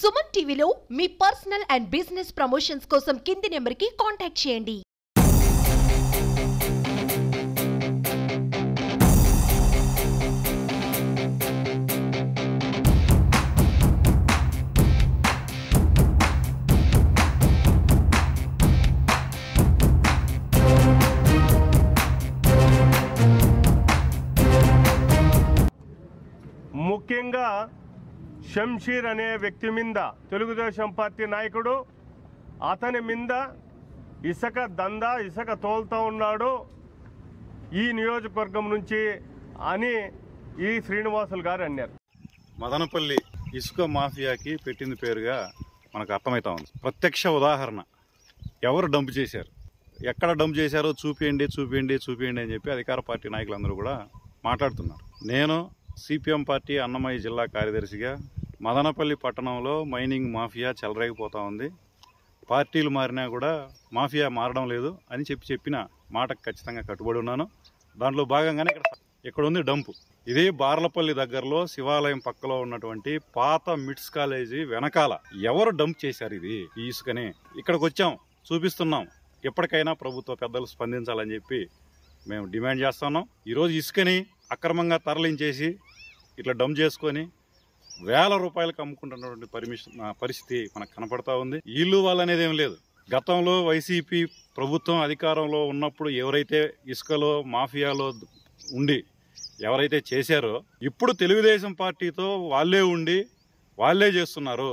సుమన్ టీవీలో మీ personal and business promotions కోసం కింది నెంబర్కి కాంటాక్ట్ చేయండి ముఖ్యంగా షంషీర్ అనే వ్యక్తి మీద తెలుగుదేశం పార్టీ నాయకుడు అతని మీద ఇసుక దందా ఇసుక తోలుతూ ఉన్నాడు ఈ నియోజకవర్గం నుంచి అని ఈ శ్రీనివాసులు గారు అన్నారు మదనపల్లి ఇసుక మాఫియాకి పెట్టింది పేరుగా మనకు అర్థమవుతా ఉంది ప్రత్యక్ష ఉదాహరణ ఎవరు డంప్ చేశారు ఎక్కడ డంప్ చేశారో చూపించండి చూపించండి చూపించండి అని చెప్పి అధికార పార్టీ నాయకులందరూ కూడా మాట్లాడుతున్నారు నేను సిపిఎం పార్టీ అన్నమయ్య జిల్లా కార్యదర్శిగా మదనపల్లి పట్టణంలో మైనింగ్ మాఫియా చెలరేగిపోతా ఉంది పార్టీలు మారినా కూడా మాఫియా మారడం లేదు అని చెప్పి చెప్పిన మాటకు ఖచ్చితంగా కట్టుబడి ఉన్నాను దాంట్లో భాగంగానే ఇక్కడ ఇక్కడ ఉంది డంపు ఇది బార్లపల్లి దగ్గరలో శివాలయం పక్కలో ఉన్నటువంటి పాత మిడ్స్ కాలేజీ వెనకాల ఎవరు డంప్ చేశారు ఇది ఈ ఇసుకని ఇక్కడికి వచ్చాం చూపిస్తున్నాం ఎప్పటికైనా ప్రభుత్వ పెద్దలు స్పందించాలని చెప్పి మేము డిమాండ్ చేస్తున్నాం ఈరోజు ఇసుకని అక్రమంగా తరలించేసి ఇట్లా డంప్ చేసుకొని వేల రూపాయలకు అమ్ముకుంటున్నటువంటి పర్మిషన్ ఆ, పరిస్థితి మనకు కనపడతా ఉంది ఇల్లు వాళ్ళనేది ఏం లేదు గతంలో వైసీపీ ప్రభుత్వం అధికారంలో ఉన్నప్పుడు ఎవరైతే ఇసుకలో మాఫియాలో ఉండి ఎవరైతే చేశారో ఇప్పుడు తెలుగుదేశం పార్టీతో వాళ్ళే ఉండి వాళ్ళే చేస్తున్నారు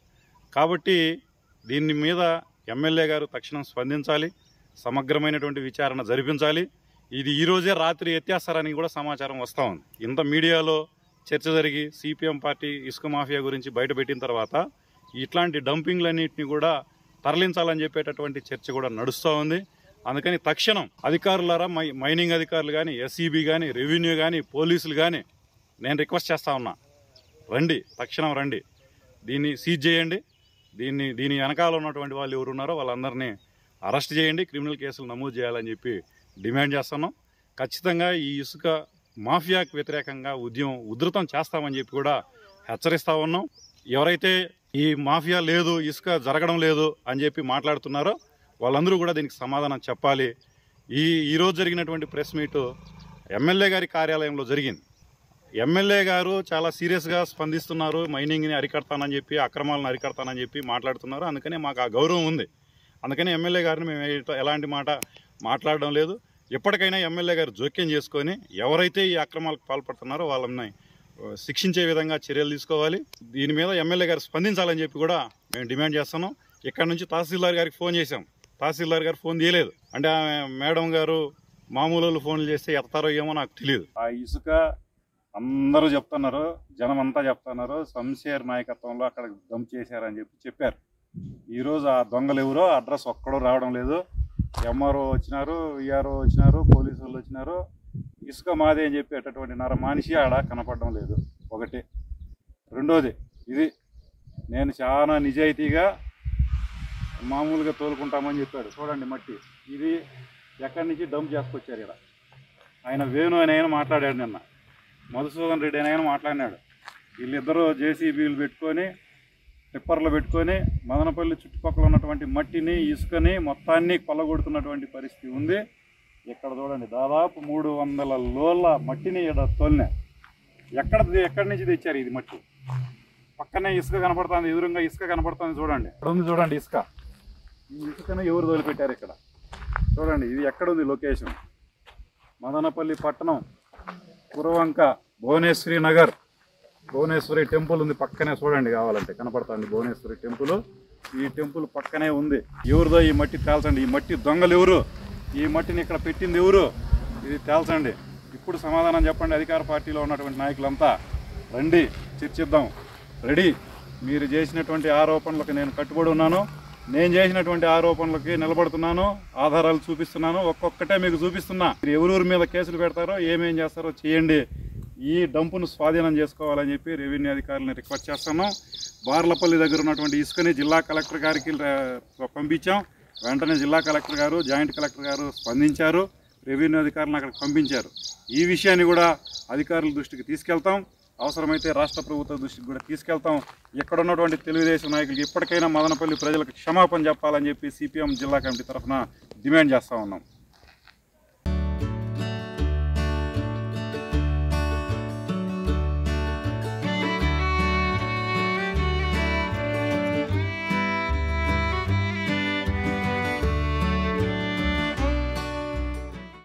కాబట్టి దీని మీద ఎమ్మెల్యే గారు తక్షణం స్పందించాలి సమగ్రమైనటువంటి విచారణ జరిపించాలి ఇది ఈ రోజే రాత్రి ఎత్తేస్తారని కూడా సమాచారం వస్తూ ఉంది ఇంత మీడియాలో చర్చ జరిగి సిపిఎం పార్టీ ఇసుక మాఫియా గురించి బయటపెట్టిన తర్వాత ఇట్లాంటి డంపింగ్లన్నింటినీ కూడా తరలించాలని చెప్పేటటువంటి చర్చ కూడా నడుస్తూ ఉంది అందుకని తక్షణం అధికారులారా మై మైనింగ్ అధికారులు కానీ ఎస్ఈబి కానీ రెవెన్యూ కానీ పోలీసులు కానీ నేను రిక్వెస్ట్ చేస్తా ఉన్నా రండి తక్షణం రండి దీన్ని సీజ్ చేయండి దీన్ని దీని వెనకాల ఉన్నటువంటి వాళ్ళు ఎవరు ఉన్నారో వాళ్ళందరినీ అరెస్ట్ చేయండి క్రిమినల్ కేసులు నమోదు చేయాలని చెప్పి డిమాండ్ చేస్తున్నాం ఖచ్చితంగా ఈ ఇసుక మాఫియాకు వ్యతిరేకంగా ఉద్యమం ఉధృతం చేస్తామని చెప్పి కూడా హెచ్చరిస్తా ఉన్నాం ఎవరైతే ఈ మాఫియా లేదు ఇసుక జరగడం లేదు అని చెప్పి మాట్లాడుతున్నారో వాళ్ళందరూ కూడా దీనికి సమాధానం చెప్పాలి ఈ ఈరోజు జరిగినటువంటి ప్రెస్ మీటు ఎమ్మెల్యే గారి కార్యాలయంలో జరిగింది ఎమ్మెల్యే గారు చాలా సీరియస్గా స్పందిస్తున్నారు మైనింగ్ని అరికడతానని చెప్పి అక్రమాలను అరికడతానని చెప్పి మాట్లాడుతున్నారు అందుకనే మాకు ఆ గౌరవం ఉంది అందుకని ఎమ్మెల్యే గారిని మేము ఏ- ఎలాంటి మాట మాట్లాడడం లేదు ఎప్పటికైనా ఎమ్మెల్యే గారు జోక్యం చేసుకొని ఎవరైతే ఈ అక్రమాలకు పాల్పడుతున్నారో వాళ్ళని ఆ, శిక్షించే విధంగా చర్యలు తీసుకోవాలి దీని మీద ఎమ్మెల్యే గారు స్పందించాలని చెప్పి కూడా మేము డిమాండ్ చేస్తున్నాం ఇక్కడ నుంచి తహసీల్దార్ గారికి ఫోన్ చేశాం తహసీల్దార్ గారు ఫోన్ తీయలేదు అంటే ఆమె మేడం గారు మామూలు వాళ్ళు ఫోన్లు చేస్తే ఎత్తారో ఏమో నాకు తెలియదు ఆ ఇసుక అందరూ చెప్తున్నారు జనం అంతా చెప్తున్నారు శంషేర్ నాయకత్వంలో అక్కడ దంప్ చేశారని చెప్పి చెప్పారు ఈరోజు ఆ దొంగలు ఎవరో అడ్రస్ ఒక్కడో రావడం లేదు ఎంఆర్ఓ వచ్చినారు విఆర్ఓ వచ్చినారు పోలీసు వాళ్ళు వచ్చినారు ఇసుక మాదే అని చెప్పేటటువంటి నర మనిషి ఆడ కనపడడం లేదు ఒకటి రెండోది ఇది నేను చాలా నిజాయితీగా మామూలుగా తోలుకుంటామని చెప్పాడు చూడండి మట్టి ఇది ఎక్కడి నుంచి డంప్ చేసుకొచ్చారు ఇక్కడ ఆయన వేణు అని ఆయన మాట్లాడాడు నిన్న మధుసూదన్ రెడ్డి అని ఆయన మాట్లాడినాడు వీళ్ళిద్దరూ జేసీబీలు పెట్టుకొని టిప్పర్లు పెట్టుకొని మదనపల్లి చుట్టుపక్కల ఉన్నటువంటి మట్టిని ఇసుకని మొత్తాన్ని కొల్లగొడుతున్నటువంటి పరిస్థితి ఉంది ఇక్కడ చూడండి దాదాపు మూడు వందల లోళ్ళ మట్టిని ఇక్కడ తోలినా ఎక్కడ ఎక్కడి నుంచి తెచ్చారు ఇది మట్టి పక్కనే ఇసుక కనపడుతుంది ఎదురుగా ఇసుక కనపడుతుంది చూడండి ఇక్కడ ఉంది చూడండి ఇసుక ఈ ఇసుకను ఎవరు తోలిపెట్టారు ఇక్కడ చూడండి ఇది ఎక్కడ ఉంది లొకేషన్ మదనపల్లి పట్టణం కురవంక భువనేశ్వరి నగర్ భువనేశ్వరి టెంపుల్ ఉంది పక్కనే చూడండి కావాలంటే కనపడుతుంది భువనేశ్వరి టెంపుల్ ఈ టెంపుల్ పక్కనే ఉంది ఎవరిదో ఈ మట్టి తేల్చండి ఈ మట్టి దొంగలు ఎవరు ఈ మట్టిని ఇక్కడ పెట్టింది ఎవరు ఇది తేల్చండి ఇప్పుడు సమాధానం చెప్పండి అధికార పార్టీలో ఉన్నటువంటి నాయకులంతా రండి చర్చిద్దాం రెడీ మీరు చేసినటువంటి ఆరోపణలకు నేను కట్టుబడి ఉన్నాను నేను చేసినటువంటి ఆరోపణలకి నిలబడుతున్నాను ఆధారాలు చూపిస్తున్నాను ఒక్కొక్కటే మీకు చూపిస్తున్నా మీరు ఎవరెవరి మీద కేసులు పెడతారో ఏమేం చేస్తారో చేయండి ఈ డంపును స్వాధీనం చేసుకోవాలని చెప్పి రెవెన్యూ అధికారులను రిక్వెస్ట్ చేస్తున్నాం బార్లపల్లి దగ్గర ఉన్నటువంటి ఇసుకని జిల్లా కలెక్టర్ గారికి ఆ, పంపించాం వెంటనే జిల్లా కలెక్టర్ గారు జాయింట్ కలెక్టర్ గారు స్పందించారు రెవెన్యూ అధికారులను అక్కడికి పంపించారు ఈ విషయాన్ని కూడా అధికారుల దృష్టికి తీసుకెళ్తాం అవసరమైతే రాష్ట్ర ప్రభుత్వ దృష్టికి కూడా తీసుకెళ్తాం ఇక్కడ ఉన్నటువంటి తెలుగుదేశం నాయకులకి ఇప్పటికైనా మదనపల్లి ప్రజలకు క్షమాపణ చెప్పాలని చెప్పి సిపిఎం జిల్లా కమిటీ తరఫున డిమాండ్ చేస్తా ఉన్నాం